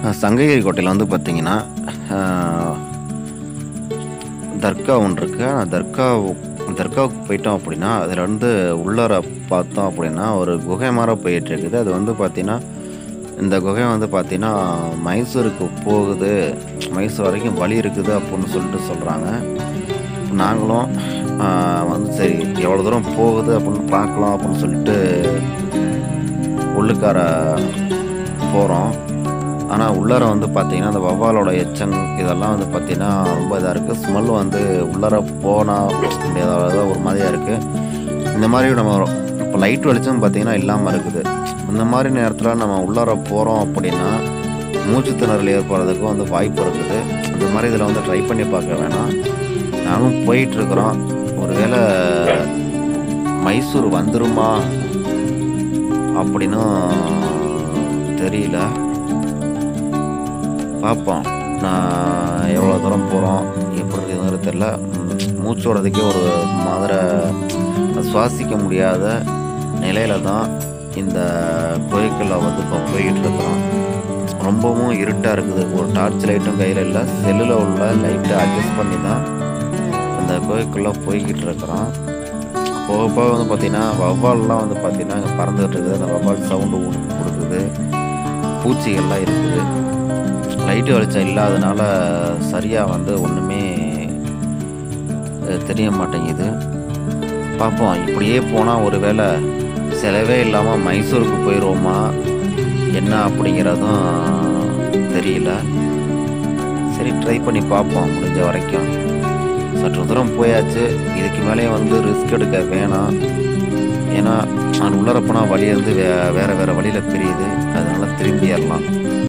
அஹ் சங்ககிரி கோட்டையில் வந்து பார்த்தீங்கன்னா அஹ், தர்கா ஒன்று இருக்குது அந்த தர்கா தர்காவுக்கு போயிட்டோம் அப்படின்னா அதில் வந்து உள்ளார பார்த்தோம் அப்படின்னா ஒரு குகை மாதிரி போயிட்டு இருக்குது அது வந்து பார்த்தீங்கன்னா இந்த குகை வந்து பார்த்தீங்கன்னா மைசூருக்கு போகுது மைசூர் வரைக்கும் வழி இருக்குது அப்படின்னு சொல்லிட்டு சொல்கிறாங்க நாங்களும் ஆஹ், வந்து சரி எவ்வளோ தூரம் போகுது அப்படின்னு பார்க்கலாம் அப்படின்னு சொல்லிட்டு உள்ளுக்கார போகிறோம் ஆனால் உள்ளார வந்து பார்த்தீங்கன்னா அந்த வவ்வாலோட எச்சம் இதெல்லாம் வந்து பார்த்தீங்கன்னா ரொம்ப இதாக இருக்குது ஸ்மெல் வந்து உள்ளார போனால் ஏதாவது ஒரு மாதிரியாக இருக்குது இந்த மாதிரி நம்ம இப்போ லைட் வெளிச்சம் பார்த்தீங்கன்னா இல்லாமல் இருக்குது இந்த மாதிரி நேரத்தில் நம்ம உள்ளார போகிறோம் அப்படின்னா மூச்சு திணறல் ஏற்படுறதுக்கும் வந்து வாய்ப்பு இருக்குது இந்த மாதிரி இதில் வந்து ட்ரை பண்ணி பார்க்க வேணாம் நானும் போயிட்டுருக்குறோம் ஒருவேளை மைசூர் வந்துருமா அப்படின்னும் தெரியல பார்ப்போம் நான் எவ்வளோ தூரம் போகிறோம் எப்படி இருக்குதுங்கிறது தெரில ம், மூச்சு விடுறதுக்கே ஒரு மாதிரி சுவாசிக்க முடியாத நிலையில தான் இந்த கோயிலுக்குள்ள வந்து இப்போ போய்கிட்டு இருக்கிறோம் ரொம்பவும் இருட்டாக இருக்குது ஒரு டார்ச் லைட்டும் கையில் இல்லை செல்லில் உள்ள லைட்டை அட்ஜஸ்ட் பண்ணி தான் அந்த கோயிலுக்குள்ளே போய்கிட்டு இருக்கிறோம் போக போக வந்து பார்த்திங்கன்னா வவ்வால்லாம் வந்து பார்த்திங்கன்னா இங்கே பறந்துகிட்டு இருக்குது அந்த வவ்வால் சவுண்டு கொடுக்குது பூச்சிகள்லாம் இருக்குது லைட்டு வெளிச்சம் இல்லாதனால சரியாக வந்து ஒன்றுமே தெரிய மாட்டேங்குது பார்ப்போம் இப்படியே போனால் ஒரு வேளை செலவே இல்லாமல் மைசூருக்கு போயிடுவோமா என்ன அப்படிங்கிறதும் தெரியல சரி ட்ரை பண்ணி பார்ப்போம் முடிஞ்ச வரைக்கும் சற்று தூரம் போயாச்சு இதுக்கு மேலே வந்து ரிஸ்க் எடுக்க வேணாம் ஏன்னா நான் உள்ளர போனால் வழி இருந்து வே வேறு வேறு வழியில் பிரியுது அதனால திரும்பிடலாம்